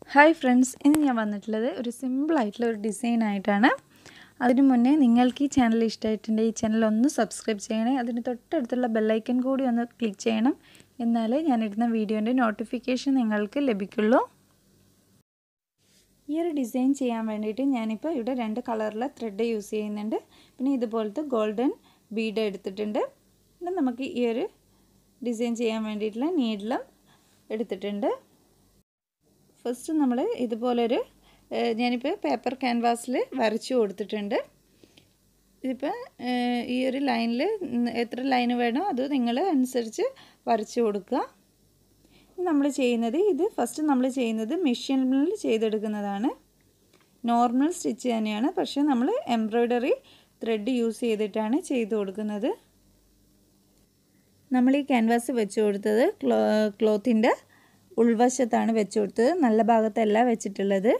hi friends ഇന്ന് ഞാൻ വന്നിട്ടുള്ളത് ഒരു സിമ്പിളായിട്ടുള്ള ഒരു ഡിസൈൻ ആയിട്ടാണ് അതിനു മുന്നേ നിങ്ങൾക്ക് ഈ ചാനൽ ഇഷ്ടമായിട്ടുണ്ട് ഈ ചാനൽ ഒന്ന് സബ്സ്ക്രൈബ് ചെയ്യണേ അതിന് തൊട്ടടുത്തുള്ള ബെല്ലൈക്കൺ കൂടി ഒന്ന് ക്ലിക്ക് ചെയ്യണം എന്നാലേ ഞാനിടുന്ന വീഡിയോൻ്റെ നോട്ടിഫിക്കേഷൻ നിങ്ങൾക്ക് ലഭിക്കുള്ളൂ ഈ ഒരു ഡിസൈൻ ചെയ്യാൻ വേണ്ടിയിട്ട് ഞാനിപ്പോൾ ഇവിടെ രണ്ട് കളറിലെ ത്രെഡ് യൂസ് ചെയ്യുന്നുണ്ട് പിന്നെ ഇതുപോലത്തെ ഗോൾഡൻ ബീഡ് എടുത്തിട്ടുണ്ട് പിന്നെ നമുക്ക് ഈ ഒരു ഡിസൈൻ ചെയ്യാൻ വേണ്ടിയിട്ടുള്ള നീഡിലും എടുത്തിട്ടുണ്ട് ഫസ്റ്റ് നമ്മൾ ഇതുപോലൊരു ഞാനിപ്പോൾ പേപ്പർ ക്യാൻവാസിൽ വരച്ചു കൊടുത്തിട്ടുണ്ട് ഇതിപ്പോൾ ഈ ഒരു ലൈനിൽ എത്ര ലൈൻ വേണോ അത് നിങ്ങൾ അനുസരിച്ച് വരച്ചു കൊടുക്കുക നമ്മൾ ചെയ്യുന്നത് ഇത് ഫസ്റ്റ് നമ്മൾ ചെയ്യുന്നത് മെഷീനിൽ ചെയ്തെടുക്കുന്നതാണ് നോർമൽ സ്റ്റിച്ച് തന്നെയാണ് പക്ഷേ നമ്മൾ എംബ്രോയ്ഡറി ത്രെഡ് യൂസ് ചെയ്തിട്ടാണ് ചെയ്തു കൊടുക്കുന്നത് നമ്മൾ ഈ ക്യാൻവാസ് വെച്ച് കൊടുത്തത് ക്ലോ ക്ലോത്തിൻ്റെ ഉൾവശത്താണ് വെച്ച് കൊടുത്തത് നല്ല ഭാഗത്തല്ല വെച്ചിട്ടുള്ളത്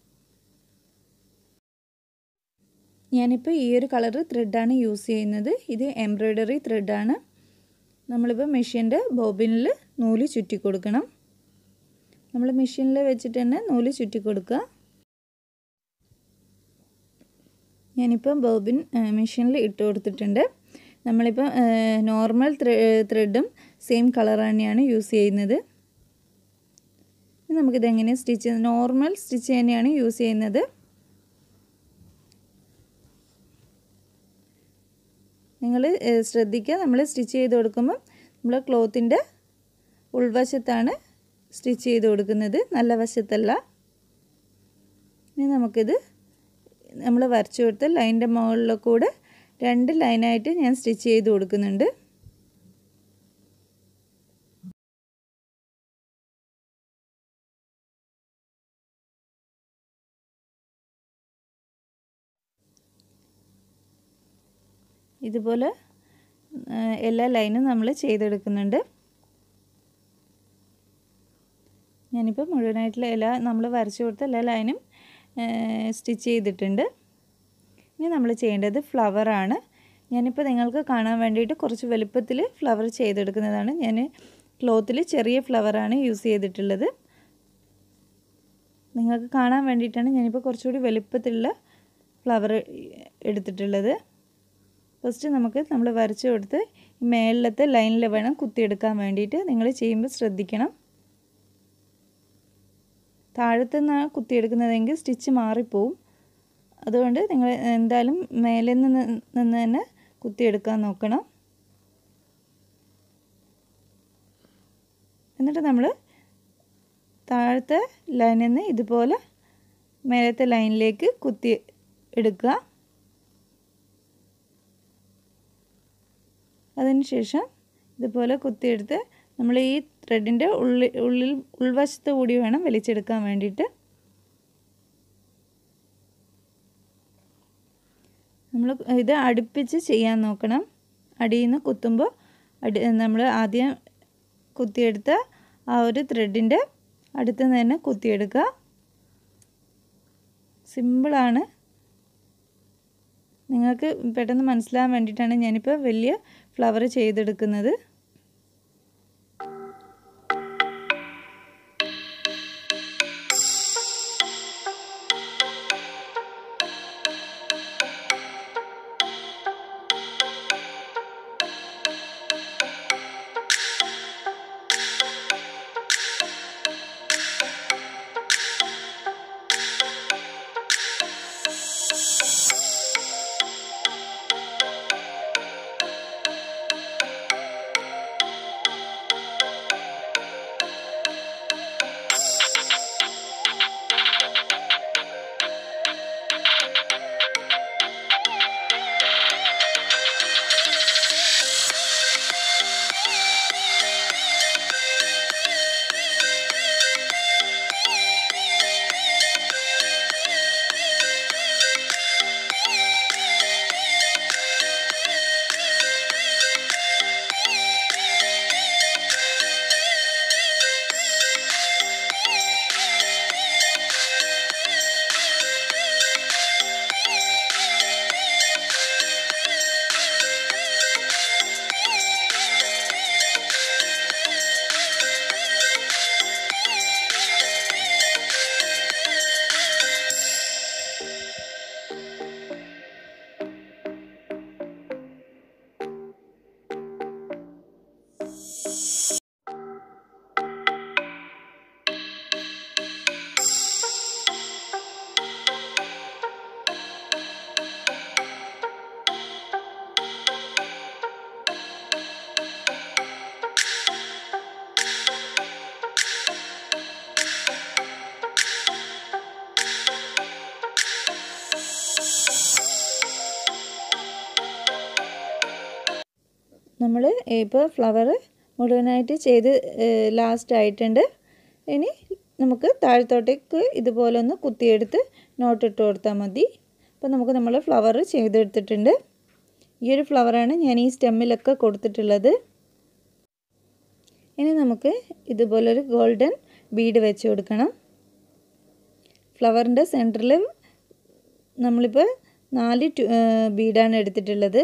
ഞാനിപ്പോൾ ഈ ഒരു കളർ ത്രെഡാണ് യൂസ് ചെയ്യുന്നത് ഇത് എംബ്രോയ്ഡറി ത്രെഡാണ് നമ്മളിപ്പോൾ മെഷീൻ്റെ ബോബിനിൽ നൂല് ചുറ്റി കൊടുക്കണം നമ്മൾ മെഷീനിൽ വെച്ചിട്ട് തന്നെ നൂല് ചുറ്റി കൊടുക്കുക ഞാനിപ്പോൾ ബോബിൻ മെഷീനിൽ ഇട്ട് കൊടുത്തിട്ടുണ്ട് നമ്മളിപ്പോൾ നോർമൽ ത്രെഡും സെയിം കളർ തന്നെയാണ് യൂസ് ചെയ്യുന്നത് നമുക്കിത് എങ്ങനെ സ്റ്റിച്ച് നോർമൽ സ്റ്റിച്ച് തന്നെയാണ് യൂസ് ചെയ്യുന്നത് നിങ്ങൾ ശ്രദ്ധിക്കുക നമ്മൾ സ്റ്റിച്ച് ചെയ്ത് കൊടുക്കുമ്പം നമ്മൾ ക്ലോത്തിൻ്റെ ഉൾവശത്താണ് സ്റ്റിച്ച് ചെയ്ത് കൊടുക്കുന്നത് നല്ല വശത്തല്ല ഇനി നമുക്കിത് നമ്മൾ വരച്ചു കൊടുത്ത ലൈൻ്റെ മുകളിൽ കൂടെ രണ്ട് ലൈനായിട്ട് ഞാൻ സ്റ്റിച്ച് ചെയ്ത് കൊടുക്കുന്നുണ്ട് ഇതുപോലെ എല്ലാ ലൈനും നമ്മൾ ചെയ്തെടുക്കുന്നുണ്ട് ഞാനിപ്പോൾ മുഴുവനായിട്ടുള്ള എല്ലാ നമ്മൾ വരച്ചു കൊടുത്ത എല്ലാ ലൈനും സ്റ്റിച്ച് ചെയ്തിട്ടുണ്ട് ഇനി നമ്മൾ ചെയ്യേണ്ടത് ഫ്ലവറാണ് ഞാനിപ്പോൾ നിങ്ങൾക്ക് കാണാൻ വേണ്ടിയിട്ട് കുറച്ച് വലുപ്പത്തിൽ ഫ്ലവർ ചെയ്തെടുക്കുന്നതാണ് ഞാൻ ക്ലോത്തിൽ ചെറിയ ഫ്ലവറാണ് യൂസ് ചെയ്തിട്ടുള്ളത് നിങ്ങൾക്ക് കാണാൻ വേണ്ടിയിട്ടാണ് ഞാനിപ്പോൾ കുറച്ചുകൂടി വലുപ്പത്തിലുള്ള ഫ്ലവർ എടുത്തിട്ടുള്ളത് ഫസ്റ്റ് നമുക്ക് നമ്മൾ വരച്ചു കൊടുത്ത് മേളിലത്തെ ലൈനിൽ വേണം കുത്തിയെടുക്കാൻ വേണ്ടിയിട്ട് നിങ്ങൾ ചെയ്യുമ്പോൾ ശ്രദ്ധിക്കണം താഴത്തു നിന്നാണ് കുത്തിയെടുക്കുന്നതെങ്കിൽ സ്റ്റിച്ച് മാറിപ്പോവും അതുകൊണ്ട് നിങ്ങൾ എന്തായാലും മേലെ നിന്ന് നിന്ന് തന്നെ കുത്തിയെടുക്കാൻ നോക്കണം എന്നിട്ട് നമ്മൾ താഴത്തെ ലൈനിൽ നിന്ന് ഇതുപോലെ മേലത്തെ ലൈനിലേക്ക് കുത്തി എടുക്കുക അതിനുശേഷം ഇതുപോലെ കുത്തിയെടുത്ത് നമ്മൾ ഈ ത്രെഡിൻ്റെ ഉള്ളിൽ ഉള്ളിൽ ഉൾവശത്ത് കൂടി വേണം വലിച്ചെടുക്കാൻ വേണ്ടിയിട്ട് നമ്മൾ ഇത് അടുപ്പിച്ച് ചെയ്യാൻ നോക്കണം അടിയിൽ നിന്ന് കുത്തുമ്പോൾ അടി നമ്മൾ ആദ്യം കുത്തിയെടുത്ത ആ ഒരു ത്രെഡിൻ്റെ അടുത്ത് നിന്ന് തന്നെ കുത്തിയെടുക്കുക സിമ്പിളാണ് നിങ്ങൾക്ക് പെട്ടെന്ന് മനസ്സിലാകാൻ വേണ്ടിയിട്ടാണ് ഞാനിപ്പോൾ വലിയ ഫ്ലവർ ചെയ്തെടുക്കുന്നത് നമ്മൾ ഇപ്പോൾ ഫ്ലവർ മുഴുവനായിട്ട് ചെയ്ത് ലാസ്റ്റ് ആയിട്ടുണ്ട് ഇനി നമുക്ക് താഴത്തോട്ടേക്ക് ഇതുപോലെ ഒന്ന് കുത്തിയെടുത്ത് നോട്ടിട്ട് കൊടുത്താൽ മതി അപ്പോൾ നമുക്ക് നമ്മൾ ഫ്ലവർ ചെയ്തെടുത്തിട്ടുണ്ട് ഈ ഒരു ഫ്ലവറാണ് ഞാൻ ഈ സ്റ്റെമ്മിലൊക്കെ കൊടുത്തിട്ടുള്ളത് ഇനി നമുക്ക് ഇതുപോലൊരു ഗോൾഡൻ ബീഡ് വെച്ച് കൊടുക്കണം ഫ്ലവറിൻ്റെ സെൻറ്ററിൽ നമ്മളിപ്പോൾ നാല് ബീഡാണ് എടുത്തിട്ടുള്ളത്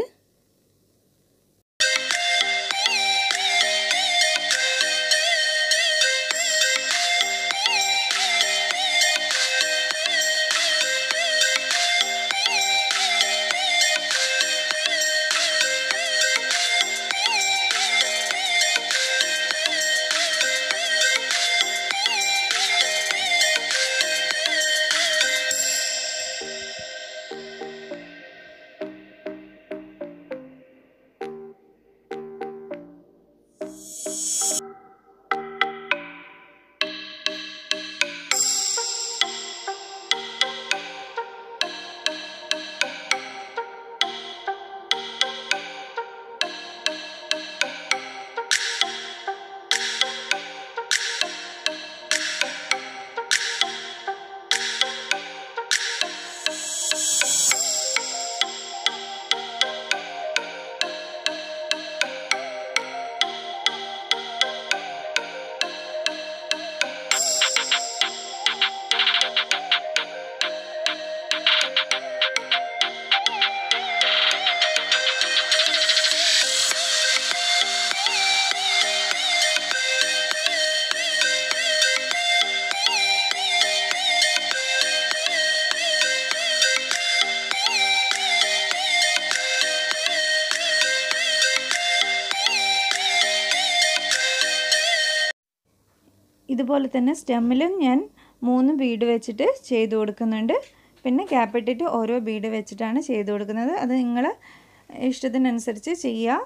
ഇതുപോലെ തന്നെ സ്റ്റെമ്മിലും ഞാൻ മൂന്ന് ബീഡ് വെച്ചിട്ട് ചെയ്ത് കൊടുക്കുന്നുണ്ട് പിന്നെ ഗ്യാപ്പ് ഇട്ടിട്ട് ഓരോ ബീഡ് വെച്ചിട്ടാണ് ചെയ്ത് കൊടുക്കുന്നത് അത് നിങ്ങൾ ഇഷ്ടത്തിനനുസരിച്ച് ചെയ്യുക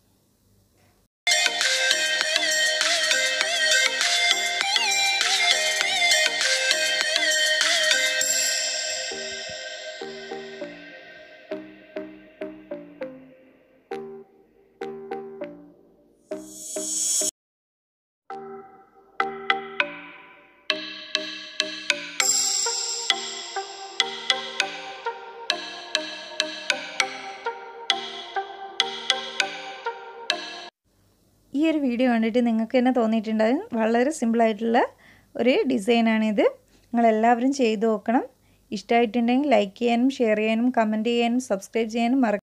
ഈ ഒരു വീഡിയോ കണ്ടിട്ട് നിങ്ങൾക്ക് തന്നെ തോന്നിയിട്ടുണ്ടാകും വളരെ സിമ്പിളായിട്ടുള്ള ഒരു ഡിസൈനാണിത് നിങ്ങളെല്ലാവരും ചെയ്തു നോക്കണം ഇഷ്ടമായിട്ടുണ്ടെങ്കിൽ ലൈക്ക് ചെയ്യാനും ഷെയർ ചെയ്യാനും കമൻറ്റ് ചെയ്യാനും സബ്സ്ക്രൈബ് ചെയ്യാനും മറ